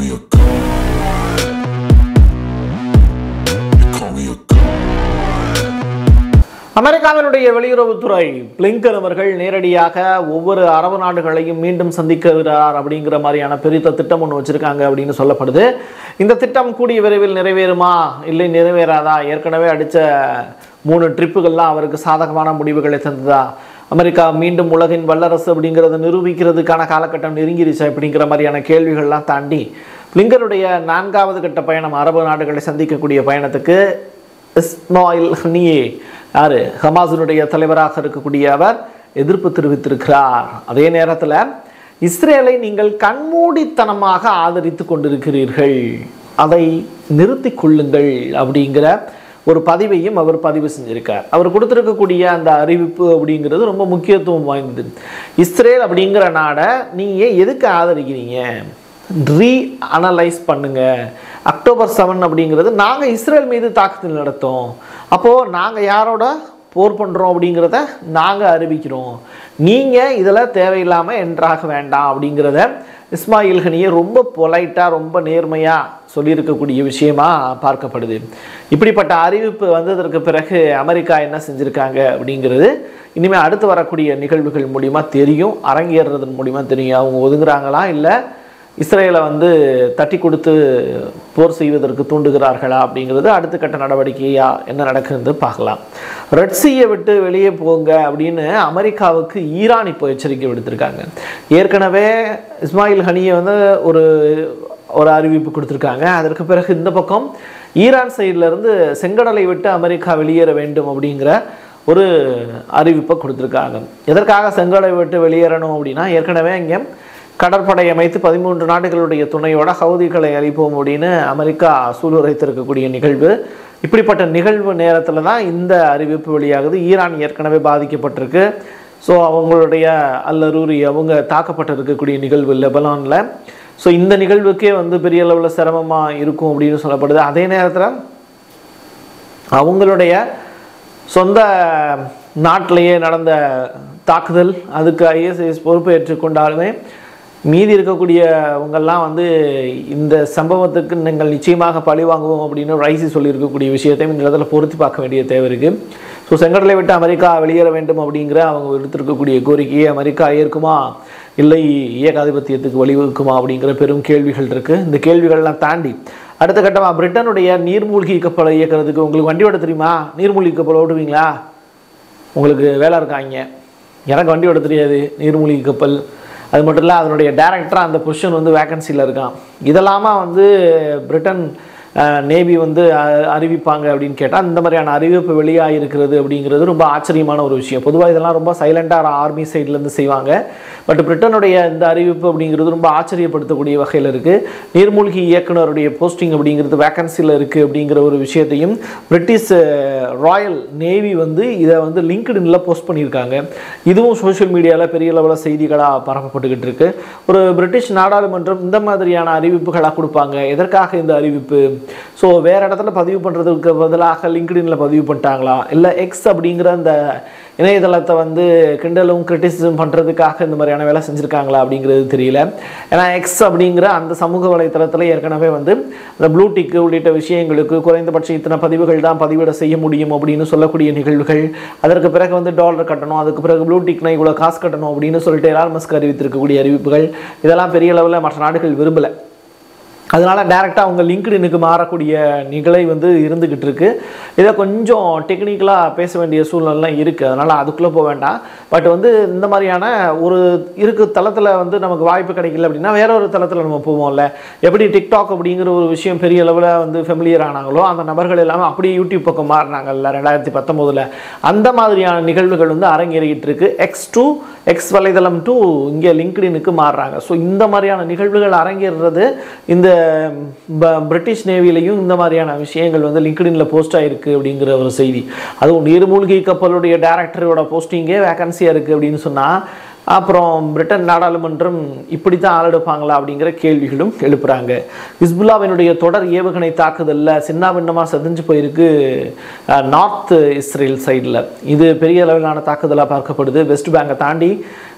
me a god. You call me a god. அமெரிக்காவினுடைய வெளியுறவுத்துறை Blinken அவர்கள் நேரடியாக ஒவ்வொரு அரபு நாடுகளையும் மீண்டும் சந்திக்கிறார் அப்படிங்கிற மாதிரியான பெரிய திட்டம் ஒன்று வச்சிருக்காங்க அப்படின்னு சொல்லப்படுது இந்த திட்டம் கூடிய விரைவில் நிறைவேறுமா இல்லை நிறைவேறாதா ஏற்கனவே அடித்த மூணு ட்ரிப்புகள்லாம் அவருக்கு சாதகமான முடிவுகளை தந்ததா அமெரிக்கா மீண்டும் உலகின் வல்லரசு அப்படிங்கிறத நிரூபிக்கிறதுக்கான காலகட்டம் நெருங்கிருச்சு அப்படிங்கிற மாதிரியான கேள்விகள்லாம் தாண்டி பிளிங்கனுடைய நான்காவது கட்ட பயணம் அரபு நாடுகளை சந்திக்கக்கூடிய பயணத்துக்கு இஸ்மாயில் ஹனியே யாரு ஹமாஸினுடைய தலைவராக இருக்கக்கூடிய அவர் எதிர்ப்பு தெரிவித்திருக்கிறார் அதே நேரத்தில் இஸ்ரேலை நீங்கள் கண்மூடித்தனமாக ஆதரித்து கொண்டிருக்கிறீர்கள் அதை நிறுத்திக் கொள்ளுங்கள் அப்படிங்கிற ஒரு பதிவையும் அவர் பதிவு செஞ்சிருக்கார் அவர் கொடுத்திருக்கக்கூடிய அந்த அறிவிப்பு அப்படிங்கிறது ரொம்ப முக்கியத்துவம் வாய்ந்தது இஸ்ரேல் அப்படிங்கிற நாடை நீங்கள் எதுக்கு ஆதரிக்கிறீங்க ரீ அனலைஸ் பண்ணுங்க அக்டோபர் செவன் அப்படிங்கிறது நாங்கள் இஸ்ரேல் மீது தாக்குதல் நடத்தோம் அப்போது நாங்கள் யாரோட போர் பண்ணுறோம் அப்படிங்கிறத நாங்கள் அறிவிக்கிறோம் நீங்கள் இதில் தேவையில்லாமல் என்றாக வேண்டாம் அப்படிங்கிறத இஸ்மாயில் ஹனியை ரொம்ப பொலைட்டாக ரொம்ப நேர்மையாக சொல்லியிருக்கக்கூடிய விஷயமா பார்க்கப்படுது இப்படிப்பட்ட அறிவிப்பு வந்ததற்கு பிறகு அமெரிக்கா என்ன செஞ்சுருக்காங்க அப்படிங்கிறது இனிமேல் அடுத்து வரக்கூடிய நிகழ்வுகள் மூலிமா தெரியும் அரங்கேறுறதன் மூலிமா தெரியும் அவங்க ஒதுங்குறாங்களா இல்லை இஸ்ரேலை வந்து தட்டி கொடுத்து போர் செய்வதற்கு தூண்டுகிறார்களா அப்படிங்கிறது அடுத்த கட்ட நடவடிக்கையா என்ன நடக்குதுன்னு பார்க்கலாம் ரெட்சியை விட்டு வெளியே போங்க அப்படின்னு அமெரிக்காவுக்கு ஈரான் இப்போ எச்சரிக்கை விடுத்திருக்காங்க ஏற்கனவே இஸ்மாயில் ஹனியை வந்து ஒரு ஒரு அறிவிப்பு கொடுத்துருக்காங்க அதற்கு பிறகு இந்த பக்கம் ஈரான் சைடுல இருந்து செங்கடலை விட்டு அமெரிக்கா வெளியேற வேண்டும் அப்படிங்கிற ஒரு அறிவிப்பை கொடுத்துருக்காங்க எதற்காக செங்கடலை விட்டு வெளியேறணும் அப்படின்னா ஏற்கனவே இங்கே கடற்படை அமைத்து பதிமூன்று நாடுகளுடைய துணையோட ஹவுதிகளை அழிப்போம் அப்படின்னு அமெரிக்கா சூளுரைத்திருக்கக்கூடிய நிகழ்வு இப்படிப்பட்ட நிகழ்வு நேரத்தில் தான் இந்த அறிவிப்பு வெளியாகுது ஈரான் ஏற்கனவே பாதிக்கப்பட்டிருக்கு ஸோ அவங்களுடைய அல்லரூரி அவங்க தாக்கப்பட்டிருக்கக்கூடிய நிகழ்வு லெபனானில் ஸோ இந்த நிகழ்வுக்கே வந்து பெரிய அளவில் சிரமமாக இருக்கும் அப்படின்னு சொல்லப்படுது அதே நேரத்தில் அவங்களுடைய சொந்த நாட்டிலேயே நடந்த தாக்குதல் அதுக்கு ஐஎஸ்ஐஎஸ் பொறுப்பு ஏற்றுக்கொண்டாலுமே மீதி இருக்கக்கூடியவங்கெல்லாம் வந்து இந்த சம்பவத்துக்கு நீங்கள் நிச்சயமாக பழி வாங்குவோம் அப்படின்னு ரைசி சொல்லியிருக்கக்கூடிய விஷயத்தையும் இந்த இடத்துல பொருத்தி பார்க்க வேண்டிய தேவை இருக்குது ஸோ செங்கடலை விட்டு அமெரிக்கா வெளியேற வேண்டும் அப்படிங்கிற அவங்க எடுத்திருக்கக்கூடிய கோரிக்கையை அமெரிக்கா ஏற்குமா இல்லை ஏகாதிபத்தியத்துக்கு வழிவகுக்குமா அப்படிங்கிற பெரும் கேள்விகள் இருக்குது இந்த கேள்விகள்லாம் தாண்டி அடுத்த கட்டமாக பிரிட்டனுடைய நீர்மூழ்கி கப்பலை இயக்கிறதுக்கு உங்களுக்கு வண்டி ஓட தெரியுமா நீர்மூழ்கி கப்பல் ஓடுவீங்களா உங்களுக்கு வேலை இருக்காங்க எனக்கு வண்டி ஓட தெரியாது நீர்மூழ்கி கப்பல் அது மட்டும் இல்லை அதனுடைய டேரக்டராக அந்த பொசிஷன் வந்து வேக்கன்சியில் இருக்கான் இதெல்லாமா வந்து பிரிட்டன் நேவி வந்து அ- அறிவிப்பாங்க அப்படின்னு கேட்டால் இந்த மாதிரியான அறிவிப்பு வெளியாக இருக்கிறது அப்படிங்கிறது ரொம்ப ஆச்சரியமான ஒரு விஷயம் பொதுவாக இதெல்லாம் ரொம்ப சைலண்டாக ஆர்மி சைட்லேருந்து செய்வாங்க பட் பிரிட்டனுடைய இந்த அறிவிப்பு அப்படிங்கிறது ரொம்ப ஆச்சரியப்படுத்தக்கூடிய வகையில் இருக்குது நீர்மூழ்கி இயக்குனருடைய போஸ்டிங் அப்படிங்கிறது வேக்கன்சியில் இருக்குது அப்படிங்கிற ஒரு விஷயத்தையும் பிரிட்டிஷ் ராயல் நேவி வந்து இதை வந்து லிங்க்டின்ல போஸ்ட் பண்ணியிருக்காங்க இதுவும் சோஷியல் மீடியாவில் பெரிய லெவலில் செய்திகளாக பரப்பப்பட்டுக்கிட்டு இருக்கு ஒரு பிரிட்டிஷ் நாடாளுமன்றம் இந்த மாதிரியான அறிவிப்புகளாக கொடுப்பாங்க எதற்காக இந்த அறிவிப்பு ஸோ வேற இடத்துல பதிவு பண்ணுறதுக்கு பதிலாக லிங்க்டின்ல பதிவு பண்ணிட்டாங்களா இல்லை எக்ஸ் அப்படிங்கிற அந்த இணையதளத்தை வந்து கிண்டலும் கிரிட்டிசிசம் பண்ணுறதுக்காக இந்த மாதிரியான வேலை செஞ்சுருக்காங்களா அப்படிங்கிறது தெரியல ஏன்னா எக்ஸ் அப்படிங்கிற அந்த சமூக வலைத்தளத்தில் ஏற்கனவே வந்து அந்த ப்ளூடிக் உள்ளிட்ட விஷயங்களுக்கு குறைந்தபட்சம் இத்தனை பதிவுகள் தான் பதிவிட செய்ய முடியும் அப்படின்னு சொல்லக்கூடிய நிகழ்வுகள் அதற்கு பிறகு வந்து டாலர் கட்டணும் அதுக்கு பிறகு ப்ளூடிக்னா இவ்வளோ காசு கட்டணும் அப்படின்னு சொல்லிட்டு எலான் மஸ்க் அறிவித்திருக்கக்கூடிய அறிவிப்புகள் இதெல்லாம் பெரிய லெவலில் மற்ற நாடுகள் விரும்பலை அதனால டேரெக்டாக அவங்க லிங்க்டினுக்கு மாறக்கூடிய நிகழை வந்து இருந்துக்கிட்டு இருக்கு இதை கொஞ்சம் டெக்னிக்கலாக பேச வேண்டிய சூழ்நிலாம் இருக்குது அதனால் அதுக்குள்ளே போக வேண்டாம் பட் வந்து இந்த மாதிரியான ஒரு இருக்கு தளத்தில் வந்து நமக்கு வாய்ப்பு கிடைக்கல அப்படின்னா வேற ஒரு தளத்தில் நம்ம போவோம்ல எப்படி டிக்டாக் அப்படிங்கிற ஒரு விஷயம் பெரிய அளவில் வந்து ஃபெமிலியர் ஆனாங்களோ அந்த நபர்கள் எல்லாமே அப்படியே யூடியூப் பக்கம் மாறினாங்கல்ல ரெண்டாயிரத்தி பத்தொம்போதில் அந்த மாதிரியான நிகழ்வுகள் வந்து அரங்கேறிக்கிட்டு இருக்கு எக்ஸ் டூ எக்ஸ் வலைதளம் டூ இங்கே லிங்க்டினுக்கு மாறுறாங்க ஸோ இந்த மாதிரியான நிகழ்வுகள் அரங்கேறுறது இந்த ப- பிரிட்டிஷ் நேவிலையும் இந்த மாதிரியான விஷயங்கள் வந்து லிங்க்டின்ல போஸ்ட் ஆயிருக்கு அப்படிங்கிற ஒரு செய்தி அதுவும் நீர்மூழ்கி கப்பலுடைய டைரக்டரோட போஸ்டிங்கே வேகன்சியாக இருக்குது அப்படின்னு சொன்னால் அப்புறம் பிரிட்டன் நாடாளுமன்றம் இப்படி தான் ஆளெடுப்பாங்களா அப்படிங்கிற கேள்விகளும் எழுப்புறாங்க ஹிஸ்புல்லாவினுடைய தொடர் ஏவுகணை தாக்குதலில் சின்ன பின்னமாக செதஞ்சு போயிருக்கு நார்த் இஸ்ரேல் சைடில் இது பெரிய அளவிலான தாக்குதலாக பார்க்கப்படுது வெஸ்ட் பேங்கை தாண்டி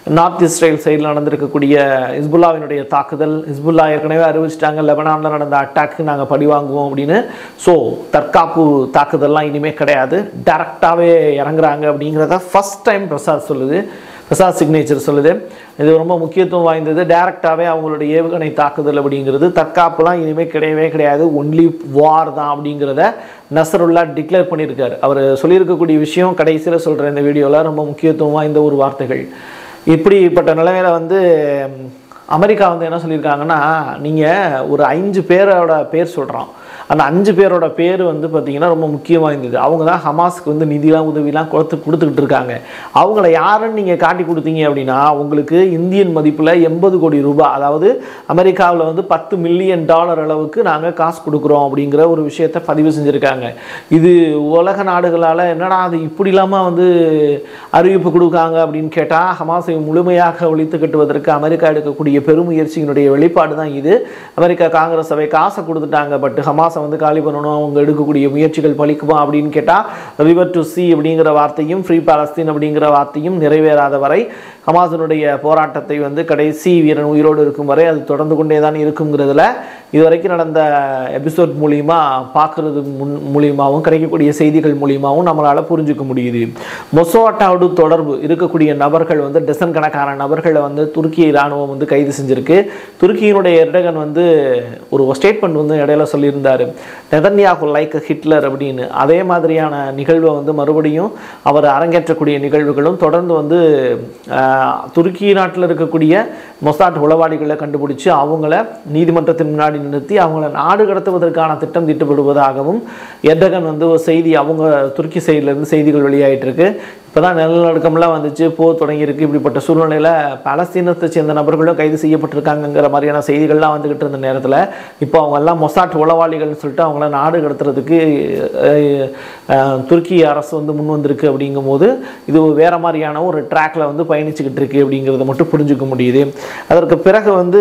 நார்த் இஸ்ரேல் சைடில் நடந்திருக்கக்கூடிய ஹிஸ்புல்லாவினுடைய தாக்குதல் ஹிஸ்புல்லா ஏற்கனவே அறிவிச்சிட்டாங்க லெபனானில் நடந்த அட்டாக்கு நாங்கள் பழி வாங்குவோம் அப்படின்னு ஸோ தற்காப்பு தாக்குதல்லாம் இனிமேல் கிடையாது டேரெக்டாகவே இறங்குறாங்க அப்படிங்கிறத ஃபஸ்ட் டைம் பிரசாத் சொல்லுது பிரசாத் சிக்னேச்சர் சொல்லுது இது ரொம்ப முக்கியத்துவம் வாய்ந்தது டைரக்டாகவே அவங்களுடைய ஏவுகணை தாக்குதல் அப்படிங்கிறது தற்காப்புலாம் இனிமேல் கிடையவே கிடையாது ஒன்லி வார் தான் அப்படிங்கிறத நசருல்லா டிக்ளேர் பண்ணியிருக்காரு அவர் சொல்லியிருக்கக்கூடிய விஷயம் கடைசியில் சொல்கிற இந்த வீடியோவில் ரொம்ப முக்கியத்துவம் வாய்ந்த ஒரு வார்த்தைகள் இப்படிப்பட்ட நிலைமையில வந்து ம், அமெரிக்கா வந்து என்ன சொல்லியிருக்காங்கன்னா நீங்கள் ஒரு அஞ்சு பேரோட பேர் சொல்கிறோம் அந்த அஞ்சு பேரோட பேர் வந்து பார்த்தீங்கன்னா ரொம்ப முக்கியம் வாய்ந்தது அவங்க தான் ஹமாஸ்க்கு வந்து நிதிலாம் உதவிலாம் கொடுத்து கொடுத்துக்கிட்டு இருக்காங்க அவங்கள யாருன்னு நீங்கள் காட்டி கொடுத்தீங்க அப்படின்னா உங்களுக்கு இந்தியன் மதிப்பில் எண்பது கோடி ரூபாய் அதாவது அமெரிக்காவில் வந்து பத்து மில்லியன் டாலர் அளவுக்கு நாங்கள் காசு கொடுக்குறோம் அப்படிங்கிற ஒரு விஷயத்தை பதிவு செஞ்சுருக்காங்க இது உலக நாடுகளால் என்னடா அது இப்படி இல்லாமல் வந்து அறிவிப்பு கொடுக்காங்க அப்படின்னு கேட்டால் ஹமாஸை முழுமையாக ஒழித்து கட்டுவதற்கு அமெரிக்கா எடுக்கக்கூடிய பெருமுயற்சியினுடைய வெளிப்பாடு தான் இது அமெரிக்கா காங்கிரஸ் சபை காசை கொடுத்துட்டாங்க பட் ஹமாஸை வந்து காலி பண்ணணும் அவங்க எடுக்கக்கூடிய முயற்சிகள் பலிக்குமா அப்படின்னு கேட்டால் ரிவர் டு சி அப்படிங்கிற வார்த்தையும் ஃப்ரீ பாலஸ்தீன் அப்படிங்கிற வார்த்தையும் நிறைவேறாத வரை ஹமாஸினுடைய போராட்டத்தை வந்து கடைசி வீரன் உயிரோடு இருக்கும் வரை அது தொடர்ந்து கொண்டே தான் இருக்குங்கிறதுல இதுவரைக்கும் நடந்த எபிசோட் மூலியமா பார்க்கறது முன் மூலியமாகவும் கிடைக்கக்கூடிய செய்திகள் மூலியமாகவும் நம்மளால் புரிஞ்சுக்க முடியுது மொசோட்டாவோடு தொடர்பு இருக்கக்கூடிய நபர்கள் வந்து டசன் கணக்கான நபர்களை வந்து துருக்கி இராணுவம் வந்து கைது செஞ்சிருக்கு துருக்கியினுடைய எர்டகன் வந்து ஒரு ஸ்டேட்மெண்ட் வந்து இடையில சொல்லியிருந்தார் நெதன்யாகு லைக் ஹிட்லர் அப்படின்னு அதே மாதிரியான நிகழ்வை வந்து மறுபடியும் அவர் அரங்கேற்றக்கூடிய நிகழ்வுகளும் தொடர்ந்து வந்து ஆஹ், துருக்கி நாட்டில் இருக்கக்கூடிய மொசாட் உளவாளிகளை கண்டுபிடிச்சு அவங்கள நீதிமன்றத்தின் முன்னாடி நிறுத்தி அவங்கள நாடு கடத்துவதற்கான திட்டம் தீட்டப்படுவதாகவும் எர்டகன் வந்து ஒரு செய்தி அவங்க துருக்கி சைட்லேருந்து செய்திகள் வெளியாயிட்டு இருக்கு இப்போதான் நிலநடுக்கம்லாம் வந்துச்சு போர் தொடங்கியிருக்கு இப்படிப்பட்ட சூழ்நிலையில் பலஸ்தீனத்தை சேர்ந்த நபர்களும் கைது செய்யப்பட்டிருக்காங்கங்கிற மாதிரியான செய்திகள்லாம் வந்துகிட்டு இருந்த நேரத்தில் இப்போ அவங்க எல்லாம் மொசாட் உளவாளிகள்னு சொல்லிட்டு அவங்கள நாடு கடத்துறதுக்கு அஹ், அஹ், துருக்கி அரசு வந்து முன் வந்திருக்கு அப்படிங்கும்போது இது வேற மாதிரியான ஒரு ட்ராக்ல வந்து பயணிச்சுக்கிட்டு இருக்கு அப்படிங்கிறத மட்டும் புரிஞ்சுக்க முடியுது அதற்கு பிறகு வந்து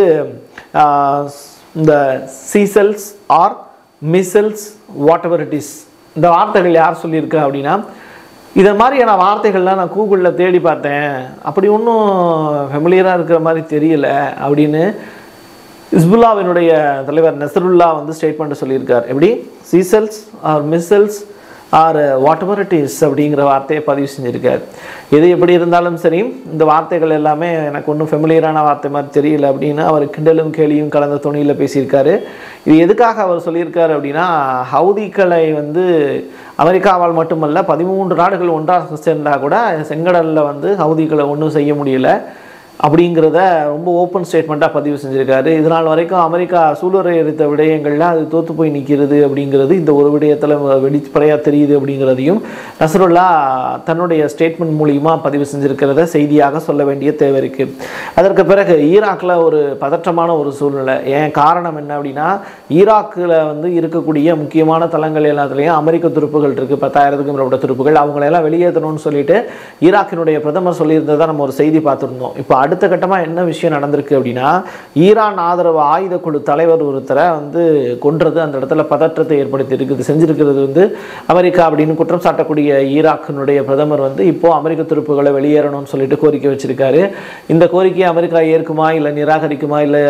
ஆஹ், இந்த Seychelles or measles whatever it is இந்த வார்த்தைகள் யார் சொல்லியிருக்கா அப்படின்னா இதை மாதிரியான வார்த்தைகள்லாம் நான் கூகுளில் தேடி பார்த்தேன் அப்படி ஒன்றும் ஃபெமிலியராக இருக்கிற மாதிரி தெரியல அப்படின்னு இஸ்புல்லாவினுடைய தலைவர் நசருல்லா வந்து ஸ்டேட்மெண்ட் சொல்லியிருக்கார் எப்படி Seychelles or measles or whatever it is அப்படிங்கிற வார்த்தையை பதிவு செஞ்சிருக்கார் எது எப்படி இருந்தாலும் சரி இந்த வார்த்தைகள் எல்லாமே எனக்கு ஒன்றும் ஃபெமிலியரான வார்த்தை மாதிரி தெரியல அப்படின்னு அவர் கிண்டலும் கேலியும் கலந்த துணியில் பேசியிருக்காரு இது எதுக்காக அவர் சொல்லியிருக்காரு அப்படின்னா ஹவுதிகளை வந்து அமெரிக்காவால் மட்டுமல்ல பதிமூன்று நாடுகள் ஒன்றாக சேர்ந்தா கூட செங்கடலில் வந்து ஹவுதிகளை ஒன்றும் செய்ய முடியல அப்படிங்கிறத ரொம்ப ஓப்பன் ஸ்டேட்மெண்ட்டாக பதிவு செஞ்சுருக்காரு இதனால் வரைக்கும் அமெரிக்கா சூளுரை எரித்த விடயங்கள்ல அது தோத்து போய் நிற்கிறது அப்படிங்கிறது இந்த ஒரு விடயத்தில் வெளிப்படையாக தெரியுது அப்படிங்கிறதையும் நசருல்லா தன்னுடைய ஸ்டேட்மெண்ட் மூலியமாக பதிவு செஞ்சிருக்கிறத செய்தியாக சொல்ல வேண்டிய தேவை இருக்குது அதற்கு பிறகு ஈராக்கில் ஒரு பதற்றமான ஒரு சூழ்நிலை ஏன் காரணம் என்ன அப்படின்னா ஈராக்கில் வந்து இருக்கக்கூடிய முக்கியமான தளங்கள் எல்லாத்துலேயும் அமெரிக்க துருப்புகள் இருக்குது பத்தாயிரத்துக்கும் மேற்பட்ட துருப்புகள் அவங்களெல்லாம் வெளியேற்றணும்னு சொல்லிட்டு ஈராக்கினுடைய பிரதமர் சொல்லியிருந்ததை நம்ம ஒரு செய்தி பார்த்துருந்தோம் இப்போ அடுத்த கட்டமாக என்ன விஷயம் நடந்திருக்கு அப்படின்னா ஈரான் ஆதரவு ஆயுத குழு தலைவர் ஒருத்தரை வந்து கொன்றது அந்த இடத்துல பதற்றத்தை ஏற்படுத்தி இருக்குது செஞ்சிருக்கிறது வந்து அமெரிக்கா அப்படின்னு குற்றம் சாட்டக்கூடிய ஈராக்கினுடைய பிரதமர் வந்து இப்போ அமெரிக்க துருப்புகளை வெளியேறணும்னு சொல்லிட்டு கோரிக்கை வச்சிருக்காரு இந்த கோரிக்கையை அமெரிக்கா ஏற்குமா இல்லை நிராகரிக்குமா இல்லை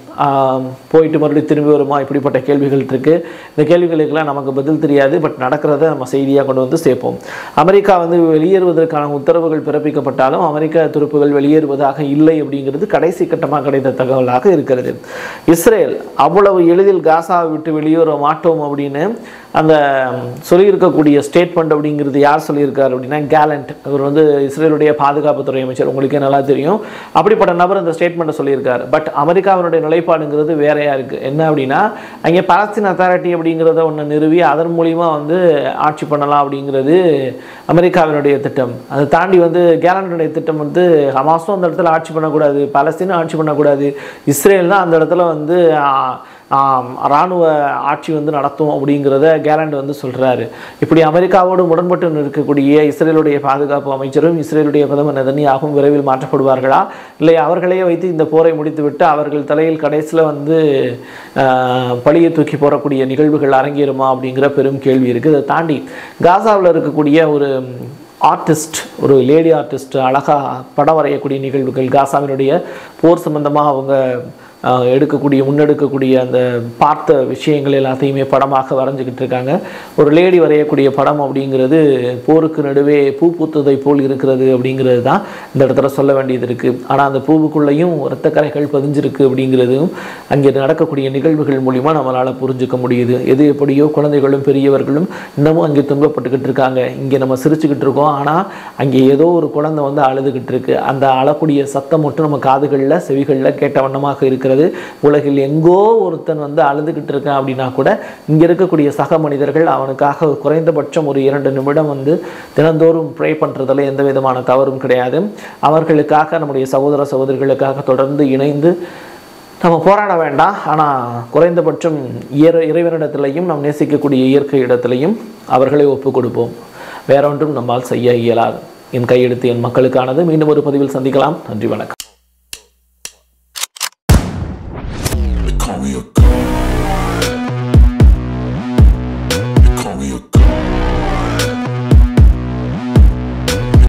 போயிட்டு மறுபடியும் திரும்பி வருமா இப்படிப்பட்ட கேள்விகள் இருக்கு இந்த கேள்விகளுக்கெல்லாம் நமக்கு பதில் தெரியாது பட் நடக்கிறத நம்ம செய்தியாக கொண்டு வந்து சேர்ப்போம் அமெரிக்கா வந்து வெளியேறுவதற்கான உத்தரவுகள் பிறப்பிக்கப்பட்டாலும் அமெரிக்க துருப்புகள் வெளியேறுவதாக இல்லை அப்படிங்கிறது கடைசி கட்டமாக கிடைத்த தகவலாக இருக்கிறது இஸ்ரேல் அவ்வளவு எளிதில் காசாவை விட்டு வெளியேற மாட்டோம் அப்படின்னு அந்த சொல்லியிருக்கக்கூடிய ஸ்டேட்மெண்ட் அப்படிங்கிறது யார் சொல்லியிருக்காரு அப்படின்னா கேலண்ட் அவர் வந்து இஸ்ரேலுடைய பாதுகாப்புத்துறை அமைச்சர் உங்களுக்கே நல்லா தெரியும் அப்படிப்பட்ட நபர் அந்த ஸ்டேட்மெண்ட்டை சொல்லியிருக்காரு பட் அமெரிக்காவினுடைய நிலைப்பாடுங்கிறது வேறையா இருக்கு என்ன அப்படின்னா அங்கே பாலஸ்தீன் அத்தாரிட்டி அப்படிங்கிறத ஒன்று நிறுவி அதன் மூலியமா வந்து ஆட்சி பண்ணலாம் அப்படிங்கிறது அமெரிக்காவினுடைய திட்டம் அதை தாண்டி வந்து கேலண்டுடைய திட்டம் வந்து ஹமாஸும் அந்த இடத்துல ஆட்சி பண்ணக்கூடாது பாலஸ்தீனும் ஆட்சி பண்ணக்கூடாது இஸ்ரேல் தான் அந்த இடத்துல வந்து ஆ, ஆம், இராணுவ ஆட்சி வந்து நடத்தும் அப்படிங்கிறத கேலண்ட் வந்து சொல்றாரு இப்படி அமெரிக்காவோடு முரண்பட்டு இருக்கக்கூடிய இஸ்ரேலுடைய பாதுகாப்பு அமைச்சரும் இஸ்ரேலுடைய பிரதமர் நெதன்யாகும் விரைவில் மாற்றப்படுவார்களா இல்லை அவர்களையே வைத்து இந்த போரை முடித்துவிட்டு அவர்கள் தலையில் கடைசியில் வந்து ஆஹ், பழியை தூக்கி போடக்கூடிய நிகழ்வுகள் அரங்கேறுமா அப்படிங்கிற பெரும் கேள்வி இருக்குது அதை தாண்டி காசாவில் இருக்கக்கூடிய ஒரு ஆர்டிஸ்ட் ஒரு லேடி ஆர்டிஸ்ட் அழகாக படம் வரையக்கூடிய நிகழ்வுகள் காசாவினுடைய போர் சம்பந்தமாக அவங்க ஆஹ், எடுக்கக்கூடிய முன்னெடுக்கக்கூடிய அந்த பார்த்த விஷயங்கள் எல்லாத்தையுமே படமாக வரைஞ்சிக்கிட்டு இருக்காங்க ஒரு லேடி வரையக்கூடிய படம் அப்படிங்கிறது போருக்கு நடுவே பூ பூத்ததை போல் இருக்கிறது அப்படிங்கிறது தான் இந்த இடத்துல சொல்ல வேண்டியது இருக்குது ஆனால் அந்த பூவுக்குள்ளேயும் இரத்தக்கரைகள் பதிஞ்சிருக்கு அப்படிங்கிறதும் அங்கே நடக்கக்கூடிய நிகழ்வுகள் மூலிமா நம்மளால் புரிஞ்சுக்க முடியுது எது எப்படியோ குழந்தைகளும் பெரியவர்களும் இன்னமும் அங்கே துன்பப்பட்டுக்கிட்டு இருக்காங்க இங்கே நம்ம சிரிச்சுக்கிட்டு இருக்கோம் ஆனால் அங்கே ஏதோ ஒரு குழந்தை வந்து அழுதுகிட்டு இருக்கு அந்த அழக்கூடிய சத்தம் மட்டும் நம்ம காதுகளில் செவிகளில் கேட்ட வண்ணமாக இருக்கிறது உலகில் எங்கோ ஒருத்தன் வந்து அழுதுகிட்டு இருக்கான் அப்படின்னா கூட இங்கே இருக்கக்கூடிய சக மனிதர்கள் அவனுக்காக குறைந்தபட்சம் ஒரு இரண்டு நிமிடம் வந்து தினந்தோறும் ப்ரே பண்ணுறதுல எந்த விதமான தவறும் கிடையாது அவர்களுக்காக நம்முடைய சகோதர சகோதரிகளுக்காக தொடர்ந்து இணைந்து நம்ம போராட வேண்டாம் ஆனால் குறைந்தபட்சம் இயற இறைவனிடத்திலையும் நாம் நேசிக்கக்கூடிய இயற்கை இடத்திலையும் அவர்களை ஒப்புக் கொடுப்போம் வேறொன்றும் நம்மால் செய்ய இயலாது என் கையெழுத்து என் மக்களுக்கானது மீண்டும் ஒரு பதிவில் சந்திக்கலாம் நன்றி வணக்கம் They call me a god.